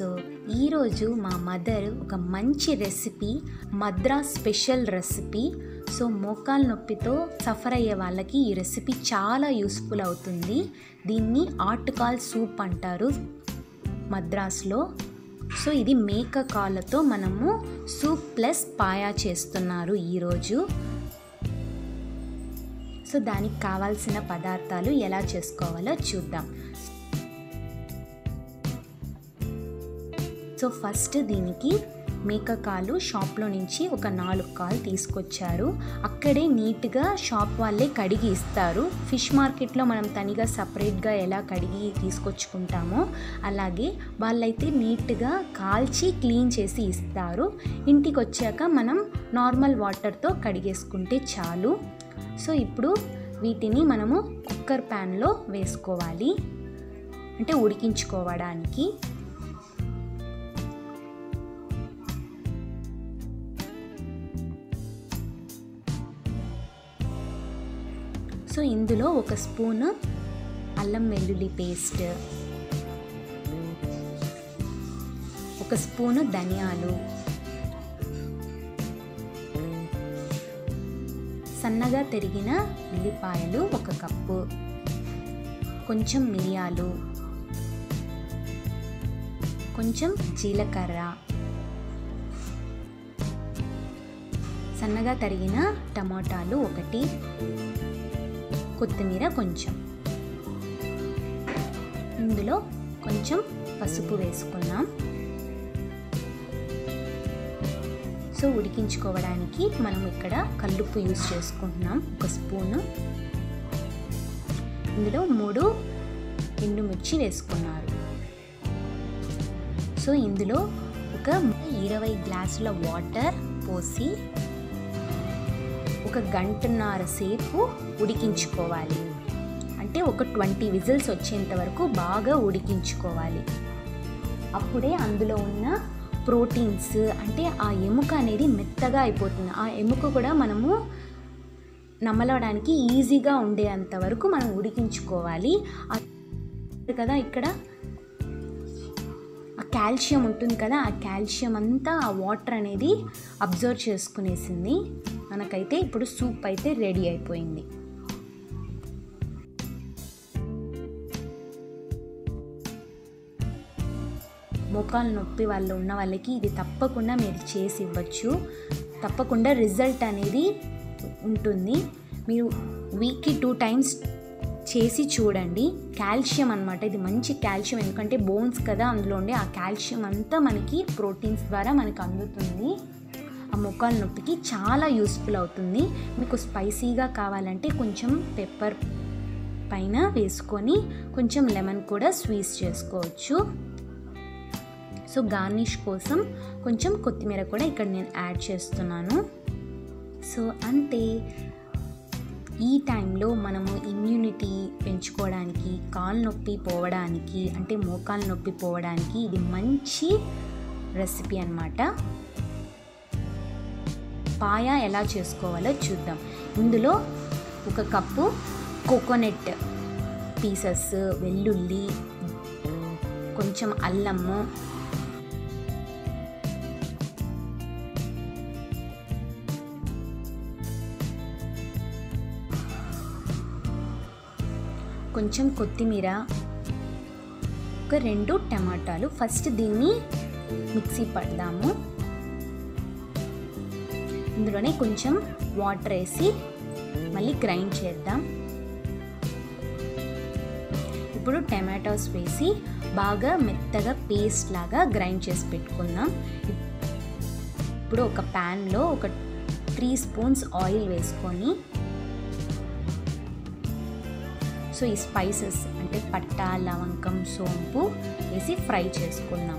so ఈరోజు మా mother ఒక మంచి recipe Madras special recipe so మోకాలు నొప్పితో సఫర్ అయ్యే వాళ్ళకి ఈ రెసిపీ చాలా యూస్ఫుల్ అవుతుంది దీన్ని ఆటుకాల్ సూప్ అంటారు మద్రాస్లో సో ఇది మేక కాళ్ళతో మనము సూప్ ప్లస్ పాయా చేస్తున్నారు ఈరోజు సో దానికి కావాల్సిన పదార్థాలు ఎలా చేసుకోవాలో చూద్దాం సో ఫస్ట్ దీనికి మేక కాలు షాప్లో నుంచి ఒక నాలుగు కాలు తీసుకొచ్చారు అక్కడే నీట్గా షాప్ వాళ్ళే కడిగి ఇస్తారు ఫిష్ మార్కెట్లో మనం తనిగా సపరేట్గా ఎలా కడిగి తీసుకొచ్చుకుంటామో అలాగే వాళ్ళైతే నీట్గా కాల్చి క్లీన్ చేసి ఇస్తారు ఇంటికి వచ్చాక మనం నార్మల్ వాటర్తో కడిగేసుకుంటే చాలు సో ఇప్పుడు వీటిని మనము కుక్కర్ ప్యాన్లో వేసుకోవాలి అంటే ఉడికించుకోవడానికి సో ఇందులో ఒక స్పూన్ అల్లం వెల్లుల్లి పేస్ట్ ఒక స్పూను ధనియాలు సన్నగా తరిగిన ఉల్లిపాయలు ఒక కప్పు కొంచెం మిరియాలు కొంచెం జీలకర్ర సన్నగా తరిగిన టమాటాలు ఒకటి కొత్తిమీర కొంచెం ఇందులో కొంచెం పసుపు వేసుకున్నాం సో ఉడికించుకోవడానికి మనం ఇక్కడ కల్లుప్పు యూస్ చేసుకుంటున్నాం ఒక స్పూను ఇందులో మూడు ఎండుమిర్చి వేసుకున్నారు సో ఇందులో ఒక ఇరవై గ్లాసుల వాటర్ పోసి ఒక గంటన్నర సేపు ఉడికించుకోవాలి అంటే ఒక ట్వంటీ విజిల్స్ వచ్చేంత వరకు బాగా ఉడికించుకోవాలి అప్పుడే అందులో ఉన్న ప్రోటీన్స్ అంటే ఆ ఎముక అనేది మెత్తగా అయిపోతుంది ఆ ఎముక కూడా మనము నమలడానికి ఈజీగా ఉండేంత వరకు మనం ఉడికించుకోవాలి కదా ఇక్కడ ఆ కాల్షియం ఉంటుంది కదా ఆ కాల్షియం అంతా ఆ వాటర్ అనేది అబ్జర్వ్ చేసుకునేసింది మనకైతే ఇప్పుడు సూప్ అయితే రెడీ అయిపోయింది మోకాలు నొప్పి వాళ్ళు ఉన్న వాళ్ళకి ఇది తప్పకుండా మీరు చేసి ఇవ్వచ్చు తప్పకుండా రిజల్ట్ అనేది ఉంటుంది మీరు వీక్కి టూ టైమ్స్ చేసి చూడండి కాల్షియం అనమాట ఇది మంచి కాల్షియం ఎందుకంటే బోన్స్ కదా అందులో ఉండే ఆ కాల్షియం అంతా మనకి ప్రోటీన్స్ ద్వారా మనకి అందుతుంది ఆ మొక్కల నొప్పికి చాలా యూస్ఫుల్ అవుతుంది మీకు స్పైసీగా కావాలంటే కొంచెం పెప్పర్ పైన వేసుకొని కొంచెం లెమన్ కూడా స్వీస్ చేసుకోవచ్చు సో గార్నిష్ కోసం కొంచెం కొత్తిమీర కూడా ఇక్కడ నేను యాడ్ చేస్తున్నాను సో అంతే ఈ టైంలో మనము ఇమ్యూనిటీ పెంచుకోవడానికి కాలు నొప్పి పోవడానికి అంటే మోకాలు నొప్పి పోవడానికి ఇది మంచి రెసిపీ అనమాట పాయా ఎలా చేసుకోవాలో చూద్దాం ఇందులో ఒక కప్పు కోకోనట్ పీసెస్ వెల్లుల్లి కొంచెం అల్లము కొంచెం కొత్తిమీర ఒక రెండు టమాటాలు ఫస్ట్ దీన్ని మిక్సీ పడదాము ఇందులోనే కొంచెం వాటర్ వేసి మళ్ళీ గ్రైండ్ చేద్దాం ఇప్పుడు టమాటోస్ వేసి బాగా మెత్తగా పేస్ట్ లాగా గ్రైండ్ చేసి పెట్టుకుందాం ఇప్పుడు ఒక ప్యాన్లో ఒక త్రీ స్పూన్స్ ఆయిల్ వేసుకొని సో ఈ స్పైసెస్ అంటే పట్ట లవంకం సోంపు వేసి ఫ్రై చేసుకుందాం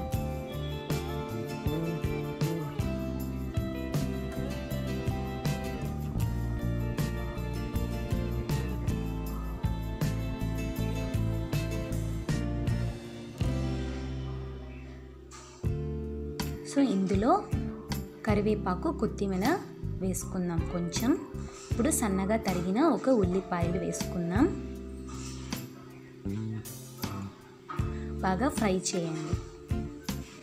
సో ఇందులో కరివేపాకు కొత్తిమీర వేసుకుందాం కొంచెం ఇప్పుడు సన్నగా తరిగిన ఒక ఉల్లిపాయలు వేసుకుందాం బాగా ఫ్రై చేయండి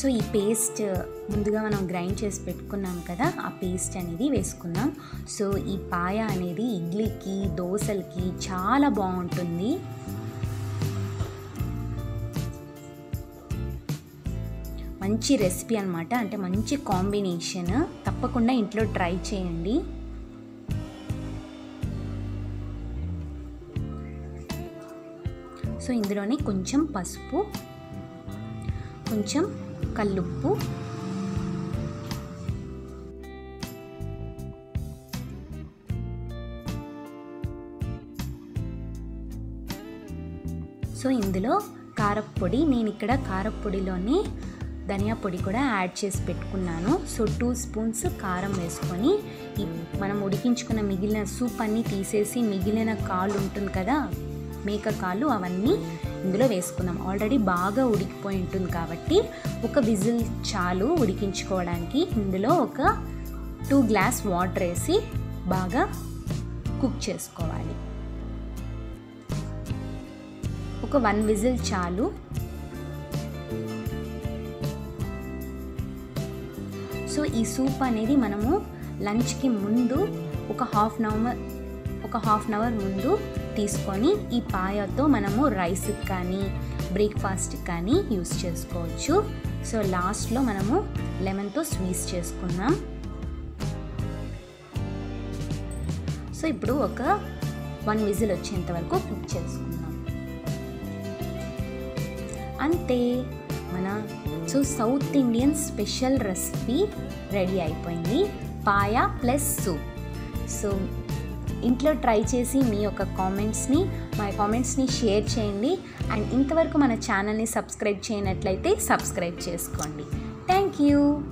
సో ఈ పేస్ట్ ముందుగా మనం గ్రైండ్ చేసి పెట్టుకున్నాం కదా ఆ పేస్ట్ అనేది వేసుకుందాం సో ఈ పాయ అనేది ఇడ్లీకి దోశలకి చాలా బాగుంటుంది మంచి రెసిపీ అనమాట అంటే మంచి కాంబినేషన్ తప్పకుండా ఇంట్లో ట్రై చేయండి సో ఇందులోనే కొంచెం పసుపు కొంచెం కల్లుప్పు సో ఇందులో కారప్పొడి నేను ఇక్కడ కారప్పొడిలోనే ధనియా పొడి కూడా యాడ్ చేసి పెట్టుకున్నాను సో టూ స్పూన్స్ కారం వేసుకొని ఈ మనం ఉడికించుకున్న మిగిలిన సూప్ అన్నీ తీసేసి మిగిలిన కాలు ఉంటుంది కదా మేక కాలు అవన్నీ ఇందులో వేసుకుందాం ఆల్రెడీ బాగా ఉడికిపోయి ఉంటుంది కాబట్టి ఒక విజిల్ చాలు ఉడికించుకోవడానికి ఇందులో ఒక టూ గ్లాస్ వాటర్ వేసి బాగా కుక్ చేసుకోవాలి ఒక వన్ విజిల్ చాలు సో ఈ సూప్ అనేది మనము లంచ్కి ముందు ఒక హాఫ్ అన్ అవర్ ఒక హాఫ్ అన్ అవర్ ముందు తీసుకొని ఈ పాయతో మనము రైస్కి కానీ బ్రేక్ఫాస్ట్కి కానీ యూస్ చేసుకోవచ్చు సో లాస్ట్లో మనము లెమన్తో స్వీస్ చేసుకుందాం సో ఇప్పుడు ఒక వన్ విజిల్ వచ్చేంత వరకు కుక్ చేసుకుందాం అంతే మన so south Indian special recipe ready అయిపోయింది పాయా ప్లస్ సూప్ సో ఇంట్లో ట్రై చేసి మీ యొక్క కామెంట్స్ని మా కామెంట్స్ని షేర్ చేయండి అండ్ ఇంతవరకు మన ఛానల్ని సబ్స్క్రైబ్ చేయనట్లయితే సబ్స్క్రైబ్ చేసుకోండి థ్యాంక్ యూ